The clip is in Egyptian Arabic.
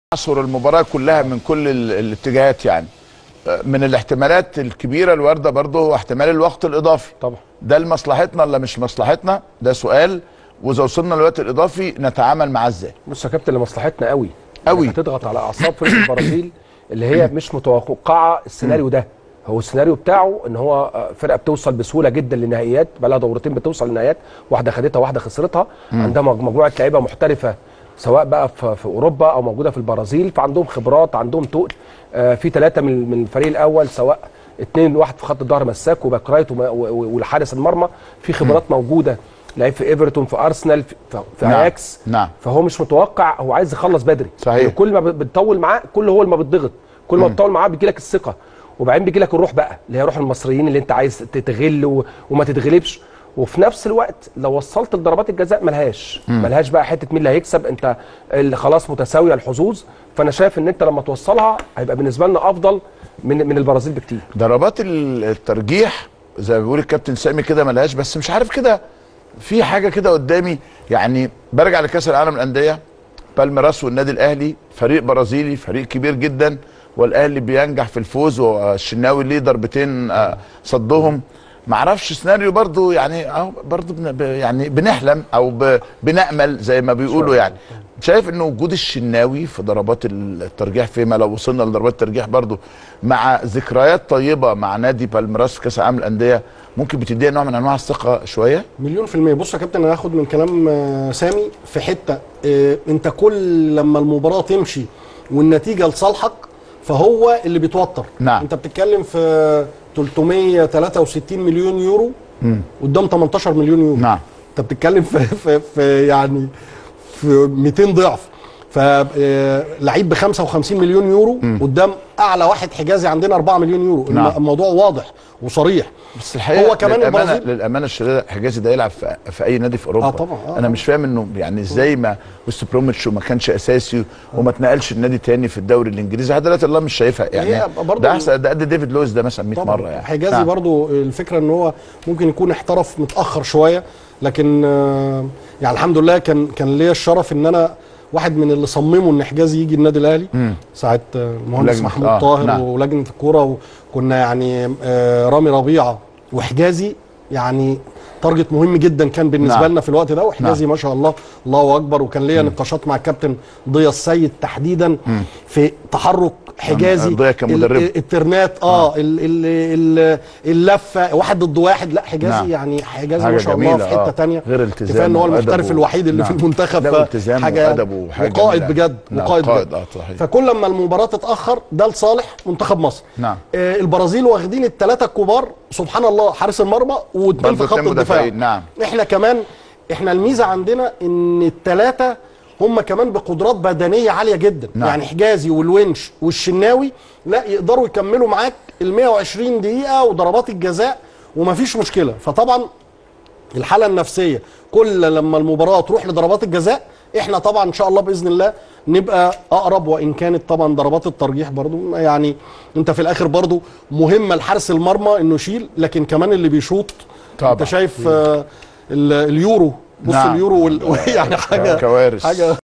اعصر المباراه كلها من كل ال- الاتجاهات يعني من الاحتمالات الكبيره الوارده برضه هو احتمال الوقت الاضافي طبعا ده لمصلحتنا ولا مش مصلحتنا ده سؤال واذا وصلنا للوقت الاضافي نتعامل معاه ازاي بص يا كابتن لمصلحتنا قوي قوي. إنك هتضغط على اعصاب فرقه البرازيل اللي هي مش متوقعه السيناريو ده هو السيناريو بتاعه ان هو آه، فرقه بتوصل بسهوله جدا للنهائيات بقى لها دورتين بتوصل للنهائيات واحده خدتها واحده خسرتها عندها مج- مجموعه لعيبه محترفه سواء بقى في في اوروبا او موجوده في البرازيل فعندهم خبرات عندهم تقل آه، في ثلاثه من من الفريق الاول سواء اثنين واحد في خط الظهر مساك وباك رايت وما- و- و- والحارس المرمى في خبرات موجوده لعيب في ايفرتون في ارسنال في, في, في نعم. اياكس نعم. فهو مش متوقع هو عايز يخلص بدري صحيح. يعني كل ما بتطول معاه كل هو ما بتضغط كل ما بتطول معاه بيجي لك الثقه وبعدين بيجي لك الروح بقى اللي هي روح المصريين اللي انت عايز تتغل و... وما تتغلبش وفي نفس الوقت لو وصلت لضربات الجزاء ملهاش ملهاش بقى حته مين اللي هيكسب انت اللي خلاص متساويه الحظوظ فانا شايف ان انت لما توصلها هيبقى بالنسبه لنا افضل من من البرازيل بكتير ضربات ال- الترجيح زي ما بيقول الكابتن سامي كده ملهاش بس مش عارف كده في حاجه كده قدامي يعني برجع لكاس العالم للانديه بالميراس والنادي الاهلي فريق برازيلي فريق كبير جدا والاهلي بينجح في الفوز والشناوي ليه ضربتين آه، صدهم معرفش سيناريو برضو يعني اهو برضو بن ب- يعني بنحلم او ب بنامل زي ما بيقولوا يعني شايف ان وجود الشناوي في ضربات الترجيح فيما لو وصلنا لضربات الترجيح برضو مع ذكريات طيبه مع نادي بالميراس في كاس العالم للانديه ممكن بتديها نوع من انواع الثقه شويه مليون في المية بص يا كابتن انا هاخد من كلام آه، سامي في حتة آه، انت كل لما المباراة تمشي والنتيجة لصالحك فهو اللي بيتوتر نعم. انت بتتكلم في 363 مليون يورو قدام 18 مليون يورو نعم. انت بتتكلم في, في, في يعني في 200 ضعف فلعيب ب 55 مليون يورو قدام اعلى واحد حجازي عندنا 4 مليون يورو نعم. الموضوع واضح وصريح بس الحقيقه هو كمان للامانه البرازيل- للامانه الشديده حجازي ده يلعب في, في اي نادي في اوروبا آه طبعا، آه انا مش فاهم انه يعني ازاي ما وست بروميتش وما كانش اساسي وما اتنقلش النادي تاني في الدوري الانجليزي لحد دلوقتي الله مش شايفها يعني هي برضه- ده احسن ده قد ديفيد لويس ده مثلا 100 طبعا مره يعني حجازي نعم. برضو الفكره ان هو ممكن يكون احترف متاخر شويه لكن آه، يعني الحمد لله كان كان ليا الشرف ان انا واحد من اللي صمموا ان حجازي يجي النادي الاهلي ساعه آه، المهندس لجنة- محمود آه، طاهر نعم. ولجنه الكوره وكنا يعني آه، رامي ربيعه وحجازي يعني تارجت مهم جدا كان بالنسبه نعم. لنا في الوقت ده وحجازي ما شاء الله الله اكبر وكان ليا نقاشات مع الكابتن ضياء السيد تحديدا في تحرك حجازي ضياء كان ال- مدربه. الترنات اه, ال ال ال اللفه واحد ضد واحد لا حجازي نعم. يعني حجازي حاجة ما شاء الله جميلة، في حته آه. تانية غير التزامه كفايه ان هو المحترف وأدبه. الوحيد اللي نعم. في المنتخب لا ف- والتزامه حاجه وأدبه وحاجة وقائد جميلة. بجد نعم، وقائد قائد، بجد آه، صحيح. فكل لما المباراه تتاخر ده لصالح منتخب مصر نعم. آه البرازيل واخدين الثلاثه الكبار سبحان الله حارس المرمى واثنين برضه في خط اتنين الدفاع مدافعين، نعم. احنا كمان احنا الميزه عندنا ان الثلاثه هم كمان بقدرات بدنيه عاليه جدا نعم. يعني حجازي والونش والشناوي لا يقدروا يكملوا معاك ال 120 دقيقه وضربات الجزاء ومفيش مشكله فطبعا الحاله النفسيه كل لما المباراه تروح لضربات الجزاء احنا طبعا ان شاء الله باذن الله نبقى اقرب وان كانت طبعا ضربات الترجيح برضو يعني انت في الاخر برضو مهمه لحارس المرمى انه يشيل لكن كمان اللي بيشوط طبعا. انت شايف آه، ال- اليورو بص نعم. اليورو وال... يعني حاجه كوارث. حاجه